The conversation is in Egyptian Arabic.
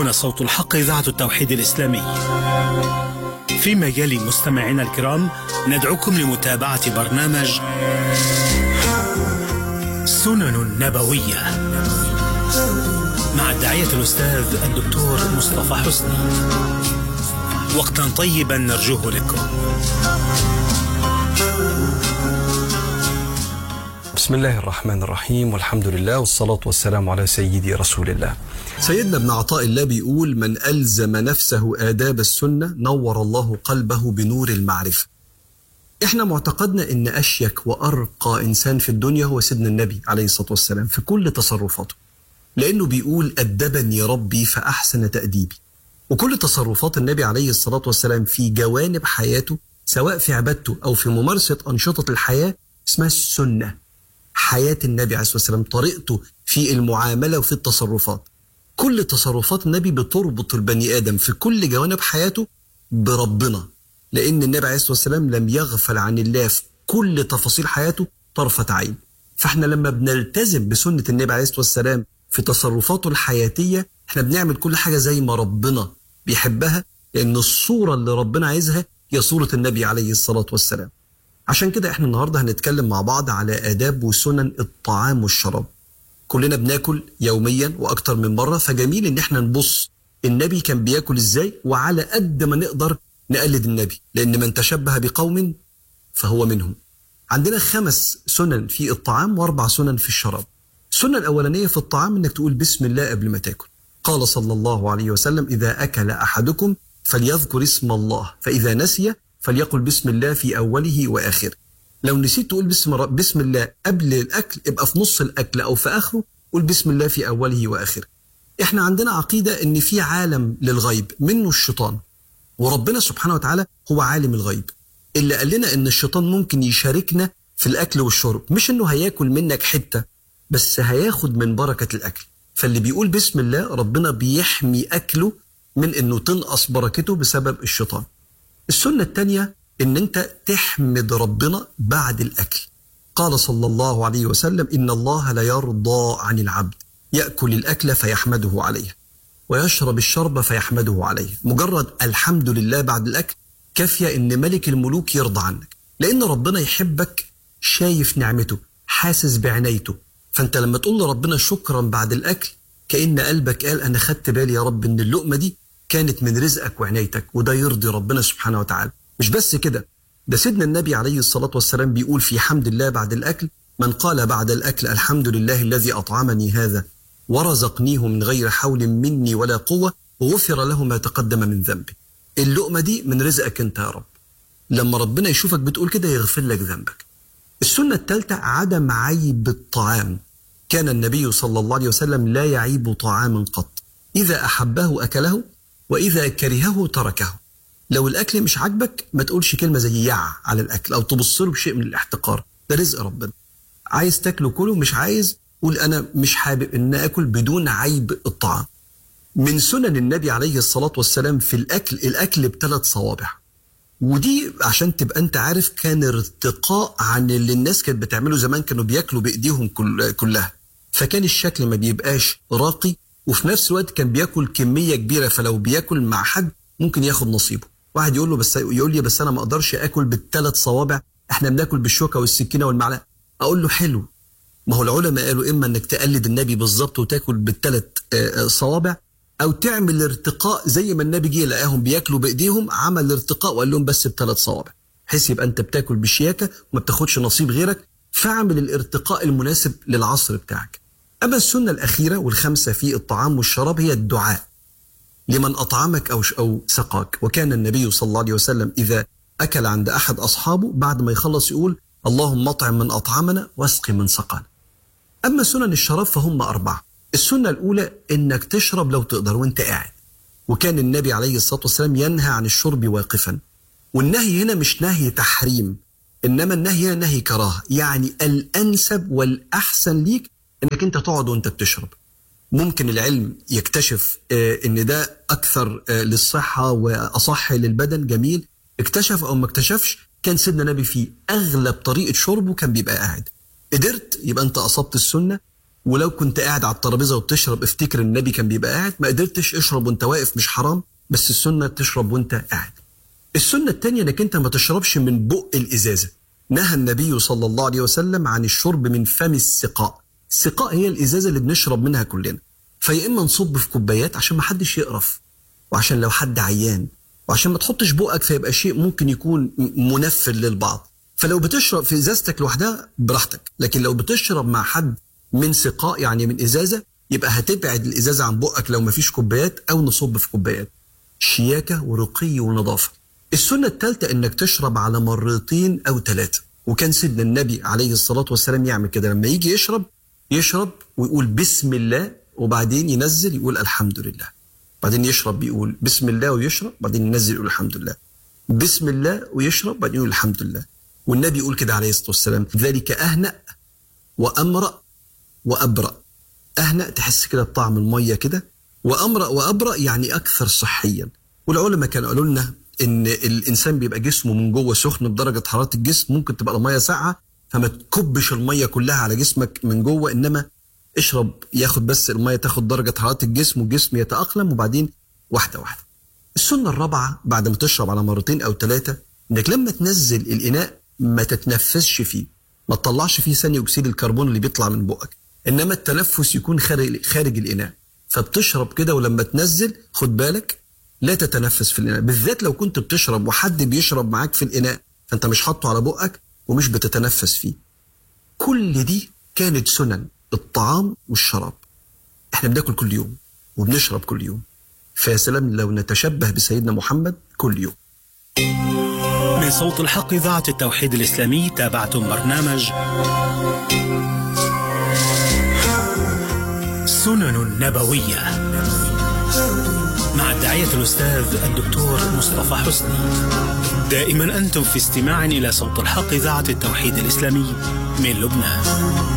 هنا صوت الحق إذاعة التوحيد الإسلامي فيما يلي مستمعينا الكرام ندعوكم لمتابعة برنامج سنن نبوية مع الداعية الأستاذ الدكتور مصطفى حسني وقتا طيبا نرجوه لكم بسم الله الرحمن الرحيم والحمد لله والصلاة والسلام على سيدي رسول الله سيدنا ابن عطاء الله بيقول من ألزم نفسه آداب السنة نور الله قلبه بنور المعرفة احنا معتقدنا ان اشيك وارقى انسان في الدنيا هو سيدنا النبي عليه الصلاه والسلام في كل تصرفاته لانه بيقول ادبني ربي فاحسن تاديبي وكل تصرفات النبي عليه الصلاه والسلام في جوانب حياته سواء في عبادته او في ممارسه انشطه الحياه اسمها السنه حياه النبي عليه الصلاه والسلام طريقته في المعامله وفي التصرفات كل تصرفات النبي بتربط البني ادم في كل جوانب حياته بربنا لان النبي عليه الصلاه والسلام لم يغفل عن الله في كل تفاصيل حياته طرفه عين فاحنا لما بنلتزم بسنه النبي عليه الصلاه والسلام في تصرفاته الحياتيه احنا بنعمل كل حاجه زي ما ربنا بيحبها لان الصوره اللي ربنا عايزها هي صوره النبي عليه الصلاه والسلام عشان كده احنا النهارده هنتكلم مع بعض على آداب وسنن الطعام والشراب. كلنا بناكل يوميا واكتر من مره فجميل ان احنا نبص النبي كان بياكل ازاي وعلى قد ما نقدر نقلد النبي لان من تشبه بقوم فهو منهم. عندنا خمس سنن في الطعام واربع سنن في الشراب. السنه الاولانيه في الطعام انك تقول بسم الله قبل ما تاكل. قال صلى الله عليه وسلم اذا اكل احدكم فليذكر اسم الله فاذا نسي فليقل بسم الله في اوله واخره. لو نسيت تقول بسم بسم الله قبل الاكل يبقى في نص الاكل او في اخره قول بسم الله في اوله واخره. احنا عندنا عقيده ان في عالم للغيب منه الشيطان وربنا سبحانه وتعالى هو عالم الغيب. اللي قال لنا ان الشيطان ممكن يشاركنا في الاكل والشرب، مش انه هياكل منك حته بس هياخد من بركه الاكل. فاللي بيقول بسم الله ربنا بيحمي اكله من انه تنقص بركته بسبب الشيطان. السنة الثانية إن أنت تحمد ربنا بعد الأكل قال صلى الله عليه وسلم إن الله لا يرضى عن العبد يأكل الأكل فيحمده عليه ويشرب الشرب فيحمده عليه مجرد الحمد لله بعد الأكل كافية إن ملك الملوك يرضى عنك لأن ربنا يحبك شايف نعمته حاسس بعنايته فأنت لما تقول لربنا شكرا بعد الأكل كأن قلبك قال أنا خدت بالي يا رب إن اللقمة دي كانت من رزقك وعنايتك وده يرضي ربنا سبحانه وتعالى مش بس كده ده سيدنا النبي عليه الصلاة والسلام بيقول في حمد الله بعد الأكل من قال بعد الأكل الحمد لله الذي أطعمني هذا ورزقنيه من غير حول مني ولا قوة وغفر له ما تقدم من ذنبه اللقمة دي من رزقك أنت يا رب لما ربنا يشوفك بتقول كده يغفر لك ذنبك السنة الثالثة عدم عيب الطعام كان النبي صلى الله عليه وسلم لا يعيب طعاما قط إذا أحبه أكله وإذا كرهه تركه لو الأكل مش عاجبك ما تقولش كلمة زي يع على الأكل أو تبص له بشيء من الاحتقار ده رزق ربنا عايز تاكله كله مش عايز قول أنا مش حابب إن أكل بدون عيب الطعام من سنن النبي عليه الصلاة والسلام في الأكل الأكل بثلاث صوابع ودي عشان تبقى انت عارف كان ارتقاء عن اللي الناس كانت بتعمله زمان كانوا بياكلوا بايديهم كل كلها فكان الشكل ما بيبقاش راقي وفي نفس الوقت كان بياكل كميه كبيره فلو بياكل مع حد ممكن ياخد نصيبه واحد يقول له بس يقول لي بس انا ما اقدرش اكل بالثلاث صوابع احنا بناكل بالشوكه والسكينه والمعلقه اقول له حلو ما هو العلماء قالوا اما انك تقلد النبي بالظبط وتاكل بالثلاث صوابع او تعمل ارتقاء زي ما النبي جه لقاهم بياكلوا بايديهم عمل ارتقاء وقال لهم بس بثلاث صوابع بحيث يبقى انت بتاكل بشياكه وما بتاخدش نصيب غيرك فاعمل الارتقاء المناسب للعصر بتاعك أما السنة الأخيرة والخامسة في الطعام والشراب هي الدعاء لمن أطعمك أو أو سقاك وكان النبي صلى الله عليه وسلم إذا أكل عند أحد أصحابه بعد ما يخلص يقول اللهم اطعم من أطعمنا واسق من سقانا أما سنن الشراب فهم أربعة السنة الأولى إنك تشرب لو تقدر وأنت قاعد وكان النبي عليه الصلاة والسلام ينهى عن الشرب واقفا والنهي هنا مش نهي تحريم إنما النهي هنا نهي كراهة يعني الأنسب والأحسن ليك انك انت تقعد وانت بتشرب ممكن العلم يكتشف ان ده اكثر للصحه واصح للبدن جميل اكتشف او ما اكتشفش كان سيدنا النبي في اغلب طريقه شربه كان بيبقى قاعد قدرت يبقى انت اصبت السنه ولو كنت قاعد على الترابيزه وبتشرب افتكر النبي كان بيبقى قاعد ما قدرتش اشرب وانت واقف مش حرام بس السنه تشرب وانت قاعد السنه الثانيه انك انت ما تشربش من بق الازازه نهى النبي صلى الله عليه وسلم عن الشرب من فم السقاء السقاء هي الازازه اللي بنشرب منها كلنا فيا اما نصب في كوبايات عشان ما حدش يقرف وعشان لو حد عيان وعشان ما تحطش بقك فيبقى شيء ممكن يكون منفر للبعض فلو بتشرب في ازازتك لوحدها براحتك لكن لو بتشرب مع حد من سقاء يعني من ازازه يبقى هتبعد الازازه عن بقك لو مفيش كوبايات او نصب في كوبايات شياكه ورقي ونظافه السنه الثالثه انك تشرب على مرتين او ثلاثه وكان سيدنا النبي عليه الصلاه والسلام يعمل كده لما يجي يشرب يشرب ويقول بسم الله وبعدين ينزل يقول الحمد لله بعدين يشرب بيقول بسم الله ويشرب بعدين ينزل يقول الحمد لله بسم الله ويشرب بعدين يقول الحمد لله والنبي يقول كده عليه الصلاه والسلام ذلك اهنأ وامرأ وابرأ اهنأ تحس كده بطعم الميه كده وامرأ وابرأ يعني اكثر صحيا والعلماء كانوا قالوا لنا ان الانسان بيبقى جسمه من جوه سخن بدرجه حراره الجسم ممكن تبقى الميه ساقعه فما تكبش الميه كلها على جسمك من جوه انما اشرب ياخد بس الميه تاخد درجه حراره الجسم والجسم يتاقلم وبعدين واحده واحده. السنه الرابعه بعد ما تشرب على مرتين او ثلاثه انك لما تنزل الاناء ما تتنفسش فيه ما تطلعش فيه ثاني اكسيد الكربون اللي بيطلع من بقك انما التنفس يكون خارج خارج الاناء فبتشرب كده ولما تنزل خد بالك لا تتنفس في الاناء بالذات لو كنت بتشرب وحد بيشرب معاك في الاناء فانت مش حاطه على بقك ومش بتتنفس فيه كل دي كانت سنن الطعام والشراب احنا بناكل كل يوم وبنشرب كل يوم فيا سلام لو نتشبه بسيدنا محمد كل يوم من صوت الحق إذاعة التوحيد الإسلامي تابعتم برنامج سنن نبوية مع الداعية الأستاذ الدكتور مصطفى حسني دائما أنتم في استماع إلى صوت الحق إذاعة التوحيد الإسلامي من لبنان